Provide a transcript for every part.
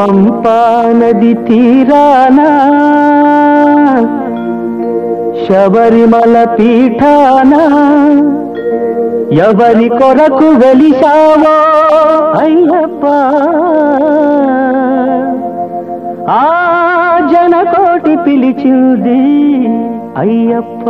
పంపా నది తీరానా శబరిమల పీఠానా ఎవరి కొరకు వెలిశావో అయ్యప్ప ఆ జనకోటి పిలిచింది అయ్యప్ప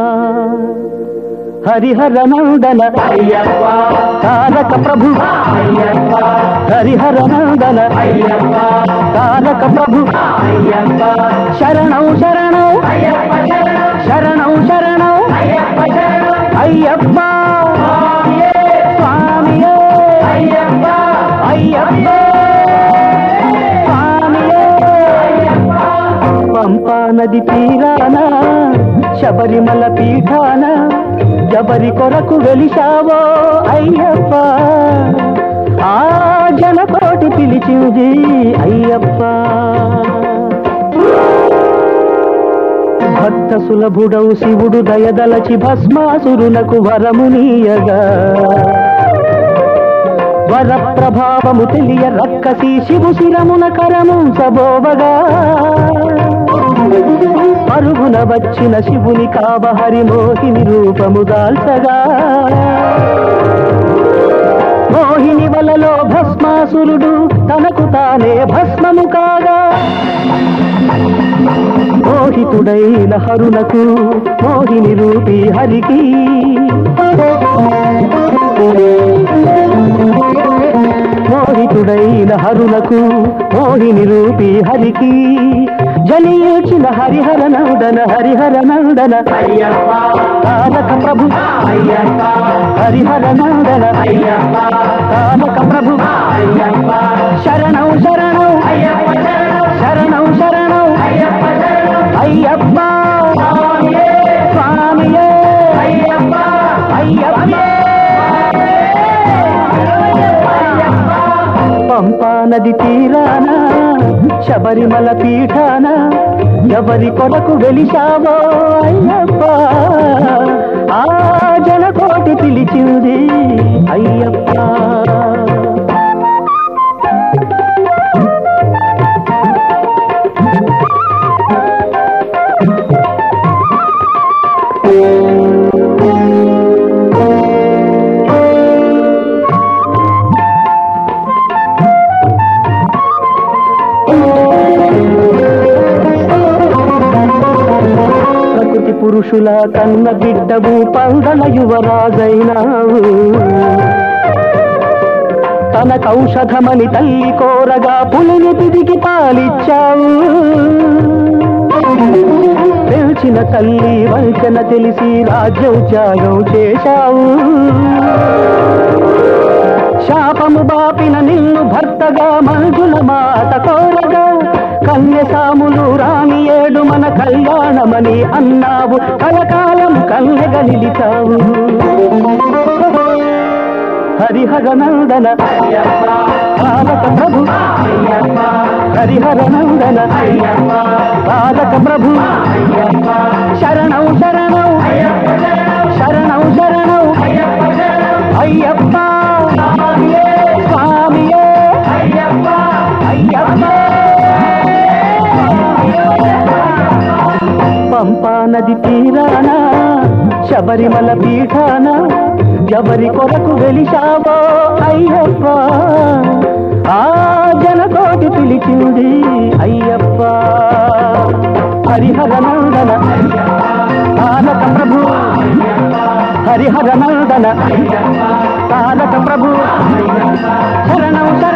హరిహర నందన అయ్యప్ప తారక ప్రభు అయ్యప్ప హరిహర నందన అయ్యప్ప తారక ప్రభు అయ్యప్ప శరణం శరణం అయ్యప్ప శరణం శరణం శరణం అయ్యప్ప శరణం అయ్యప్ప స్వామియే స్వామియే అయ్యప్ప అయ్యప్ప స్వామియే పంపా నది తీరాన శబరిమల పీఠాన జబరి కొరకు వెలిశావో అయ్యప్ప ఆ జనకోటి పిలిచింది అయ్యప్ప భక్త సులభుడవు శివుడు దయదలచి భస్మాసురులకు వరమునీయగా వర ప్రభావము తెలియ రక్కసి శివు శిరమున కరముంచబోవగా పరుగున వచ్చిన శివుని కావహరి మోహిని రూపము దాల్చగా మోహిని వలలో భస్మాసురుడు తనకు తానే భస్మము కాగా మోహితుడైన హరులకు మోహిని రూపి హరికి మోహితుడైన హరులకు మోహిని రూపి హరికి జనియించిన హరిహర నందన హరిహర నందన అయ్యప్ప తారక ప్రభు అయ్యప్ప హరిహర నందన అయ్యప్ప తారక ప్రభు అయ్యప్ప శరణం శరణం అయ్యప్ప శరణం శరణం శరణం అయ్యప్ప శరణం అయ్యప్ప స్వామియే స్వామియే అయ్యప్ప అయ్యప్ప పంపా నది తీరాన శబరిమల పీఠాన ఎవరి కొరకు వెలిశావో అయ్యప్ప ఆ జనకోటి పిలిచింది అయ్యప్ప ప్రకృతి పురుషుల కన్న బిడ్డవు పందల యువరాజైనావు తన కౌషధమని తల్లి కోరగా పులిని తిరిగి పాలిచ్చావు పెంచిన తల్లి వంచన తెలిసి రాజ్యం త్యాగం చేశావు శాపము బాపిన నిన్ను భర్తగా మంజుల మాట కోరగా కన్యసాములు రాని ఏడు మన కళ్యాణమని అన్నావు కలకాలం కన్నెగ నిలిచావు హరిహర నందన బాలక ప్రభు హరిహర నందన బాలక ప్రభు శరణం శరణం శరణం శరణం అయ్యప్ప స్వామియే అయ్యప్ప పంపా నది తీరాన శబరిమల పీఠాన ఎవరి కొరకు వెలిశావో అయ్యప్ప ఆ జనకోటి పిలిచింది అయ్యప్ప హరిహర నందన తారక ప్రభు హరిహర నందన తారక ప్రభు శరణం శరణం